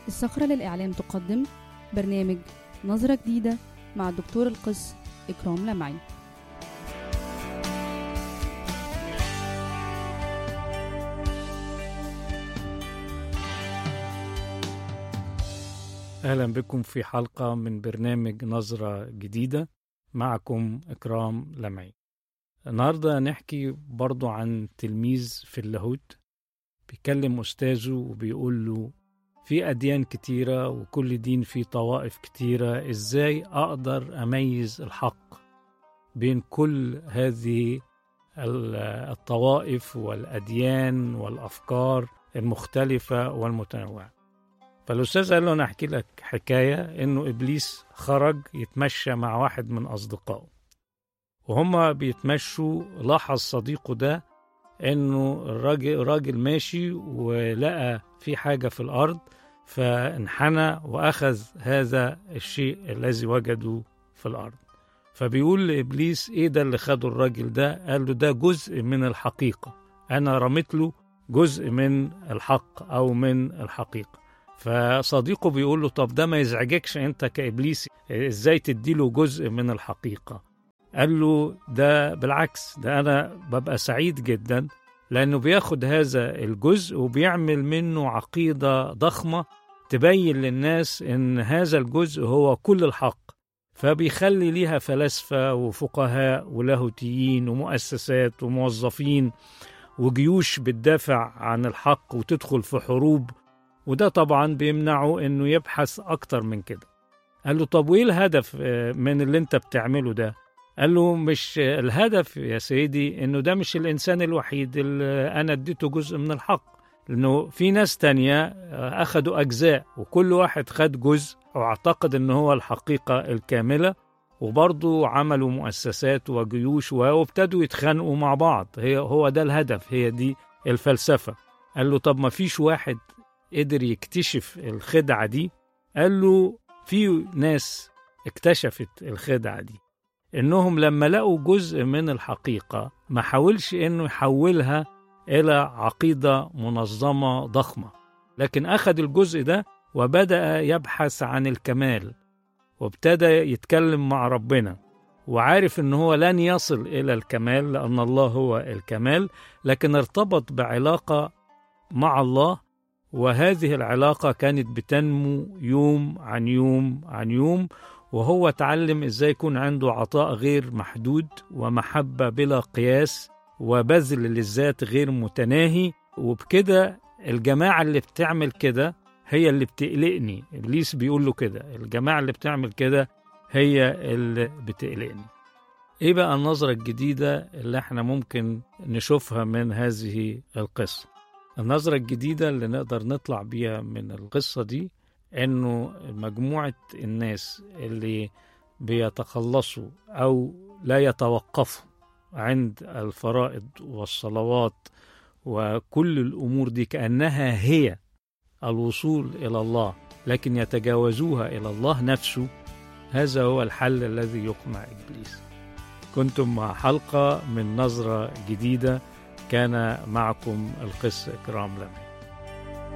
الصخرة للإعلام تقدم برنامج نظرة جديدة مع الدكتور القس إكرام لمعي أهلا بكم في حلقة من برنامج نظرة جديدة معكم إكرام لمعي النهاردة نحكي برضو عن تلميذ في اللاهوت بيكلم أستاذه وبيقول له في أديان كتيرة وكل دين فيه طوائف كتيرة إزاي أقدر أميز الحق بين كل هذه الطوائف والأديان والأفكار المختلفة والمتنوعة فالأستاذ قال له أنا أحكي لك حكاية إنه إبليس خرج يتمشى مع واحد من أصدقائه وهما بيتمشوا لاحظ صديقه ده إنه الراجل راجل ماشي ولقى في حاجة في الأرض فانحنى وأخذ هذا الشيء الذي وجده في الأرض فبيقول لإبليس إيه ده اللي خده الراجل ده قال له ده جزء من الحقيقة أنا رميت له جزء من الحق أو من الحقيقة فصديقه بيقول له طب ده ما يزعجكش انت كابليس ازاي تديله جزء من الحقيقه قال له ده بالعكس ده انا ببقى سعيد جدا لانه بياخد هذا الجزء وبيعمل منه عقيده ضخمه تبين للناس ان هذا الجزء هو كل الحق فبيخلي ليها فلاسفه وفقهاء ولاهوتيين ومؤسسات وموظفين وجيوش بتدافع عن الحق وتدخل في حروب وده طبعا بيمنعه انه يبحث اكتر من كده قال له طب وايه الهدف من اللي انت بتعمله ده قال له مش الهدف يا سيدي انه ده مش الانسان الوحيد اللي انا اديته جزء من الحق لانه في ناس تانية اخدوا اجزاء وكل واحد خد جزء واعتقد ان هو الحقيقة الكاملة وبرضه عملوا مؤسسات وجيوش وابتدوا يتخانقوا مع بعض هي هو ده الهدف هي دي الفلسفة قال له طب ما فيش واحد قدر يكتشف الخدعة دي قال له في ناس اكتشفت الخدعة دي إنهم لما لقوا جزء من الحقيقة ما حاولش إنه يحولها إلى عقيدة منظمة ضخمة لكن أخذ الجزء ده وبدأ يبحث عن الكمال وابتدى يتكلم مع ربنا وعارف ان هو لن يصل الى الكمال لان الله هو الكمال لكن ارتبط بعلاقه مع الله وهذه العلاقة كانت بتنمو يوم عن يوم عن يوم وهو اتعلم ازاي يكون عنده عطاء غير محدود ومحبة بلا قياس وبذل للذات غير متناهي وبكده الجماعة اللي بتعمل كده هي اللي بتقلقني إبليس بيقول له كده الجماعة اللي بتعمل كده هي اللي بتقلقني ايه بقى النظرة الجديدة اللي احنا ممكن نشوفها من هذه القصة النظرة الجديدة اللي نقدر نطلع بيها من القصة دي إنه مجموعة الناس اللي بيتخلصوا أو لا يتوقفوا عند الفرائض والصلوات وكل الأمور دي كأنها هي الوصول إلى الله لكن يتجاوزوها إلى الله نفسه هذا هو الحل الذي يقمع إبليس كنتم مع حلقة من نظرة جديدة كان معكم القس إكرام لمحي